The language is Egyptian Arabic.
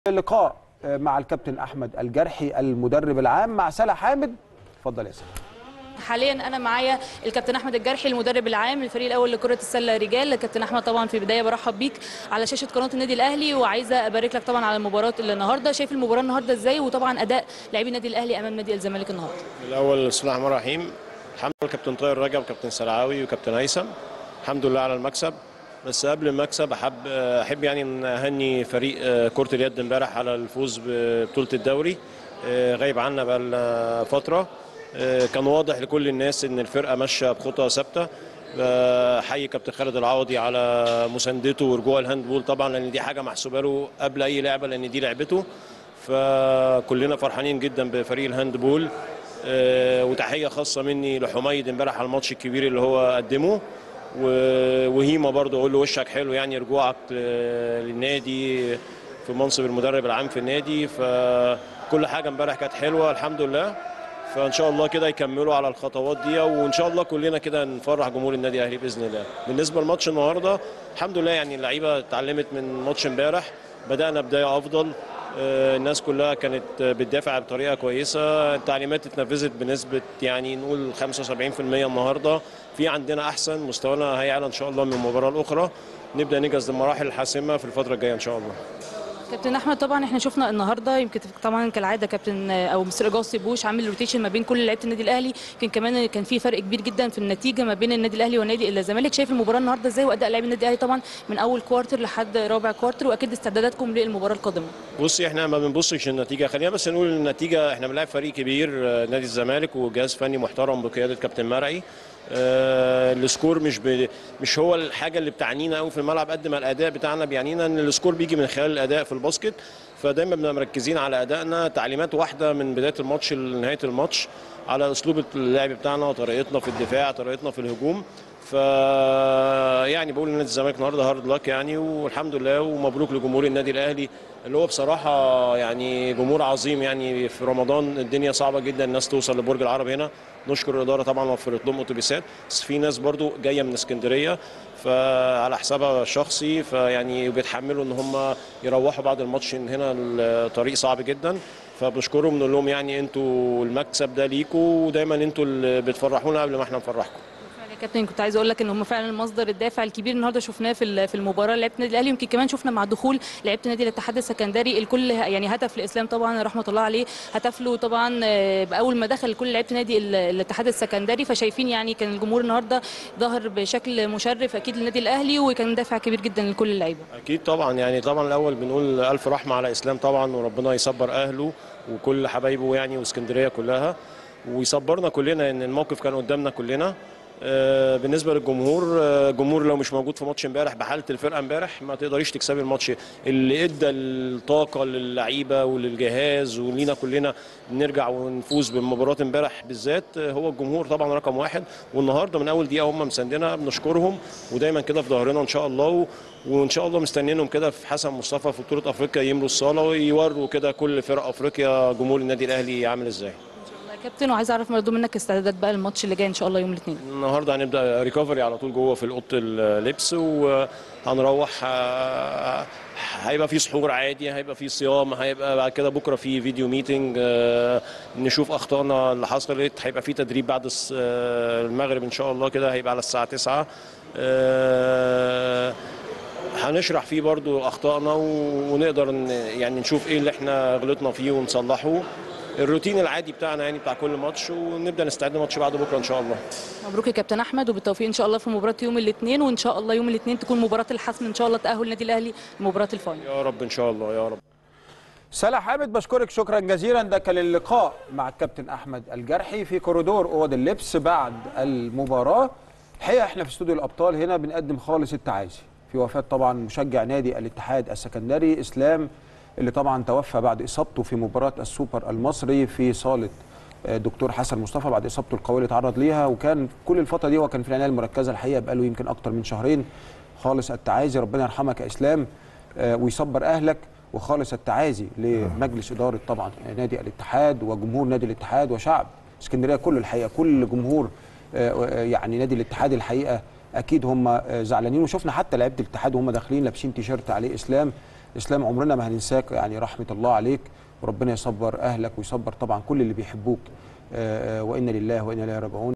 اللقاء مع الكابتن احمد الجرحي المدرب العام مع سلا حامد اتفضل يا سلا حاليا انا معايا الكابتن احمد الجرحي المدرب العام للفريق الاول لكره السله رجال كابتن احمد طبعا في البدايه برحب بيك على شاشه قناه النادي الاهلي وعايزه ابارك لك طبعا على المباراه اللي النهارده شايف المباراه النهارده ازاي وطبعا اداء لاعبي النادي الاهلي امام نادي الزمالك النهارده الاول بسم الله الرحمن الرحيم الحمد لله كابتن طاهر رجب وكابتن سلعاوي وكابتن هيثم الحمد لله على المكسب بس قبل المكسب احب احب يعني ان اهني فريق كره اليد امبارح على الفوز ببطوله الدوري غايب عنا بقى فتره كان واضح لكل الناس ان الفرقه ماشيه بخطى ثابته حي كابتن خالد العوضي على مساندته ورجوع الهاندبول طبعا لان دي حاجه محسوبه له قبل اي لعبه لان دي لعبته فكلنا فرحانين جدا بفريق الهاندبول وتحيه خاصه مني لحميد امبارح على الماتش الكبير اللي هو قدمه وهيما برضه اقول له وشك حلو يعني رجوعك للنادي في منصب المدرب العام في النادي فكل حاجه امبارح كانت حلوه الحمد لله فان شاء الله كده يكملوا على الخطوات دي وان شاء الله كلنا كده نفرح جمهور النادي الاهلي باذن الله بالنسبه لماتش النهارده الحمد لله يعني اللعيبه اتعلمت من ماتش امبارح بدانا بدايه افضل الناس كلها كانت بتدافع بطريقه كويسه التعليمات اتنفذت بنسبه يعني نقول 75% النهارده في عندنا احسن مستوانا هيعلى ان شاء الله من المباراه الاخرى نبدا نجهز للمراحل الحاسمه في الفتره الجايه ان شاء الله كابتن احمد طبعا احنا شفنا النهارده يمكن طبعا كالعاده كابتن او مستر جوسي بوش عامل روتيشن ما بين كل لعيبه النادي الاهلي يمكن كمان كان في فرق كبير جدا في النتيجه ما بين النادي الاهلي ونادي الزمالك شايف المباراه النهارده ازاي واداء لاعبي النادي الاهلي طبعا من اول كوارتر لحد رابع كوارتر واكيد استعداداتكم للمباراه القادمه بصي احنا ما بنبصش النتيجه خلينا بس نقول النتيجه احنا بنلعب فريق كبير نادي الزمالك وجهاز فني محترم بقياده كابتن مرعي آه السكور مش ب... مش هو الحاجه اللي بتعنينا قوي في الملعب قد ما الاداء بتاعنا بيعنينا ان السكور بيجي من خلال الاداء في الباسكت فدايما بنبقى مركزين على ادائنا تعليمات واحده من بدايه الماتش لنهايه الماتش على اسلوب اللعب بتاعنا وطريقتنا في الدفاع طريقتنا في الهجوم ف يعني بقول لنادي الزمالك النهارده هارد لك يعني والحمد لله ومبروك لجمهور النادي الاهلي اللي هو بصراحه يعني جمهور عظيم يعني في رمضان الدنيا صعبه جدا الناس توصل لبرج العرب هنا نشكر الاداره طبعا وفرت لهم اتوبيسات بس في ناس برضو جايه من اسكندريه فعلى حسابها الشخصي فيعني بيتحملوا ان هم يروحوا بعد الماتش هنا الطريق صعب جدا فبشكرهم نقول لهم يعني انتوا المكسب ده ليكوا ودايما انتوا اللي بتفرحونا قبل ما احنا نفرحكم كابتن كنت عايز اقول لك ان هم فعلا مصدر الدافع الكبير النهارده شفناه في في المباراه لعيبه النادي الاهلي يمكن كمان شفنا مع دخول لعيبه نادي الاتحاد السكندري الكل يعني هتف لاسلام طبعا رحمه الله عليه هتف له طبعا باول ما دخل كل لعيبه نادي الاتحاد السكندري فشايفين يعني كان الجمهور النهارده ظهر بشكل مشرف اكيد للنادي الاهلي وكان دافع كبير جدا لكل اللعيبه اكيد طبعا يعني طبعا الاول بنقول الف رحمه على اسلام طبعا وربنا يصبر اهله وكل حبايبه يعني واسكندريه كلها ويصبرنا كلنا ان الموقف كان قدامنا كلنا بالنسبه للجمهور الجمهور لو مش موجود في ماتش امبارح بحاله الفرقه امبارح ما تقدريش تكسبي الماتش اللي ادى الطاقه للعيبه وللجهاز ولينا كلنا نرجع ونفوز بمباراه امبارح بالذات هو الجمهور طبعا رقم واحد والنهارده من اول دقيقه هم مساندنا بنشكرهم ودايما كده في ظهرنا ان شاء الله وان شاء الله مستنيينهم كده في حسن مصطفى في بطوله افريقيا يملوا الصاله ويوروا كده كل فرق افريقيا جمهور النادي الاهلي عامل ازاي كابتن وعايز اعرف برضه منك استعدادات بقى الماتش اللي جاي ان شاء الله يوم الاثنين النهارده هنبدا ريكفري على طول جوه في اوضه اللبس وهنروح هيبقى في سحور عادي هيبقى في صيام هيبقى بعد كده بكره في فيديو ميتنج نشوف اخطائنا اللي حصلت هيبقى في تدريب بعد المغرب ان شاء الله كده هيبقى على الساعه 9 هنشرح فيه برضو اخطائنا ونقدر يعني نشوف ايه اللي احنا غلطنا فيه ونصلحه الروتين العادي بتاعنا يعني بتاع كل ماتش ونبدا نستعد لماتش بعد بكره ان شاء الله مبروك يا كابتن احمد وبالتوفيق ان شاء الله في مباراه يوم الاثنين وان شاء الله يوم الاثنين تكون مباراه الحسم ان شاء الله تاهل النادي الاهلي لمباراه الفاينل يا رب ان شاء الله يا رب سلا حامد بشكرك شكرا جزيلا ده كان اللقاء مع الكابتن احمد الجرحي في كوريدور اوض اللبس بعد المباراه الحقيقه احنا في استوديو الابطال هنا بنقدم خالص التعازي في وفاه طبعا مشجع نادي الاتحاد السكندري اسلام اللي طبعا توفى بعد اصابته في مباراه السوبر المصري في صاله دكتور حسن مصطفى بعد اصابته القويه اللي تعرض ليها وكان كل الفتره دي هو كان في العنايه المركزه الحقيقه بقاله يمكن اكتر من شهرين خالص التعازي ربنا يرحمك يا اسلام ويصبر اهلك وخالص التعازي لمجلس اداره طبعا نادي الاتحاد وجمهور نادي الاتحاد وشعب اسكندريه كله الحقيقه كل جمهور يعني نادي الاتحاد الحقيقه اكيد هم آه، زعلانين وشفنا حتى لعيبه الاتحاد وهم داخلين لابسين تيشيرت عليه اسلام اسلام عمرنا ما هننساك يعني رحمه الله عليك وربنا يصبر اهلك ويصبر طبعا كل اللي بيحبوك آه، آه، وانا لله وانا اليه راجعون